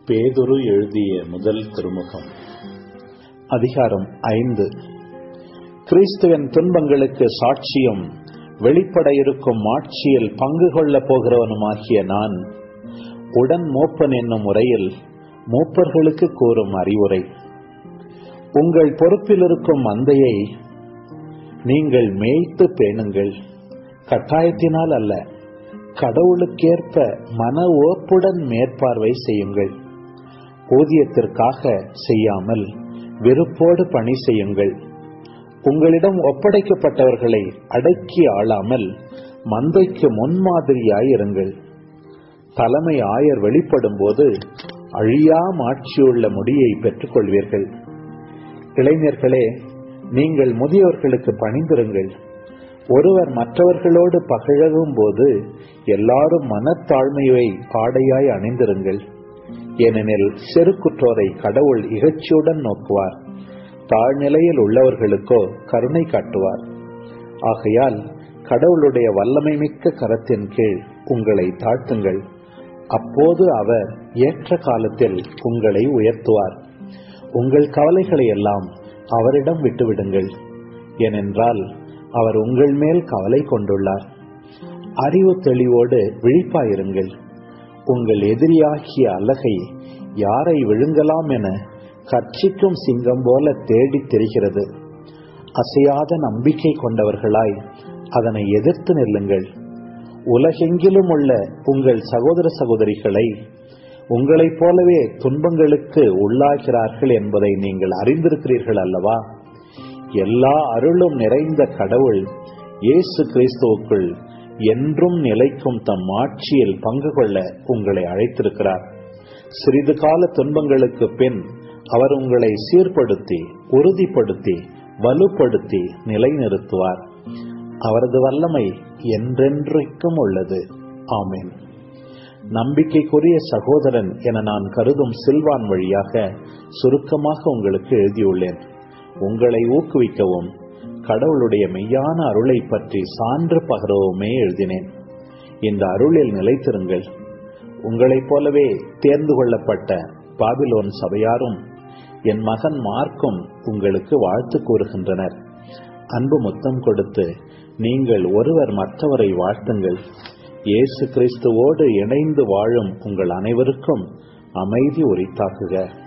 பேதுரு எழுதிய முதல் திருமுகம் அதிகாரம் ஐந்து கிறிஸ்துவின் துன்பங்களுக்கு சாட்சியும் வெளிப்பட இருக்கும் ஆட்சியில் பங்கு கொள்ளப் போகிறவனுமாகிய நான் உடன் மூப்பன் என்னும் முறையில் மூப்பர்களுக்கு கூறும் அறிவுரை உங்கள் பொறுப்பில் இருக்கும் மந்தையை நீங்கள் மேய்த்து பேணுங்கள் கட்டாயத்தினால் அல்ல கடவுளுக்கேற்ப மன ஓப்புடன் மேற்பார்வை செய்யுங்கள் ஊதியத்திற்காக செய்யாமல் வெறுப்போடு பணி செய்யுங்கள் உங்களிடம் ஒப்படைக்கப்பட்டவர்களை அடக்கி ஆளாமல் மந்தைக்கு முன்மாதிரியாய் இருங்கள் தலைமை ஆயர் வெளிப்படும் போது அழியா மாட்சியுள்ள முடியை பெற்றுக் கொள்வீர்கள் இளைஞர்களே நீங்கள் முதியவர்களுக்கு பணிந்திருங்கள் ஒருவர் மற்றவர்களோடு பகழகும் போது எல்லாரும் மனத்தாழ்மையை ஆடையாய் அணிந்திருங்கள் ஏனெனில் செருக்குற்றோரை கடவுள் இகழ்ச்சியுடன் நோக்குவார் தாழ்நிலையில் உள்ளவர்களுக்கோ கருணை காட்டுவார் ஆகையால் கடவுளுடைய வல்லமை மிக்க கரத்தின் கீழ் உங்களை தாழ்த்துங்கள் அப்போது அவர் ஏற்ற காலத்தில் உங்களை உயர்த்துவார் உங்கள் கவலைகளை எல்லாம் அவரிடம் விட்டுவிடுங்கள் ஏனென்றால் அவர் உங்கள் மேல் கவலை கொண்டுள்ளார் அறிவு தெளிவோடு விழிப்பாயிருங்கள் உங்கள் எதிரியாகிய அலகை யாரை விழுங்கலாம் என கட்சிக்கும் சிங்கம் போல தேடித் தெரிகிறது அசையாத நம்பிக்கை கொண்டவர்களாய் அதனை எதிர்த்து நில்லுங்கள் உலகெங்கிலும் உள்ள உங்கள் சகோதர சகோதரிகளை உங்களைப் போலவே துன்பங்களுக்கு உள்ளாகிறார்கள் என்பதை நீங்கள் அறிந்திருக்கிறீர்கள் அல்லவா எல்லா அருளும் நிறைந்த கடவுள் இயேசு கிறிஸ்துவுக்குள் என்றும் நிலைக்கும் தம் ஆட்சியில் பங்கு கொள்ள உங்களை அழைத்திருக்கிறார் சிறிது கால துன்பங்களுக்கு பின் அவர் உங்களை சீர்படுத்தி உறுதிப்படுத்தி வலுப்படுத்தி நிலைநிறுத்துவார் அவரது வல்லமை என்றென்றைக்கும் உள்ளது ஆமேன் நம்பிக்கைக்குரிய சகோதரன் என நான் கருதும் சில்வான் வழியாக சுருக்கமாக உங்களுக்கு எழுதியுள்ளேன் உங்களை ஊக்குவிக்கவும் கடவுளுடைய மெய்யான அருளை பற்றி சான்று பகரவுமே எழுதினேன் இந்த அருளில் நிலைத்திருங்கள் உங்களைப் போலவே தேர்ந்து கொள்ளப்பட்ட பாபிலோன் சபையாரும் என் மகன் மார்க்கும் உங்களுக்கு வாழ்த்து கூறுகின்றனர் அன்பு முத்தம் கொடுத்து நீங்கள் ஒருவர் மற்றவரை வாழ்த்துங்கள் இயேசு கிறிஸ்துவோடு இணைந்து வாழும் உங்கள் அனைவருக்கும் அமைதி உரித்தாக்குக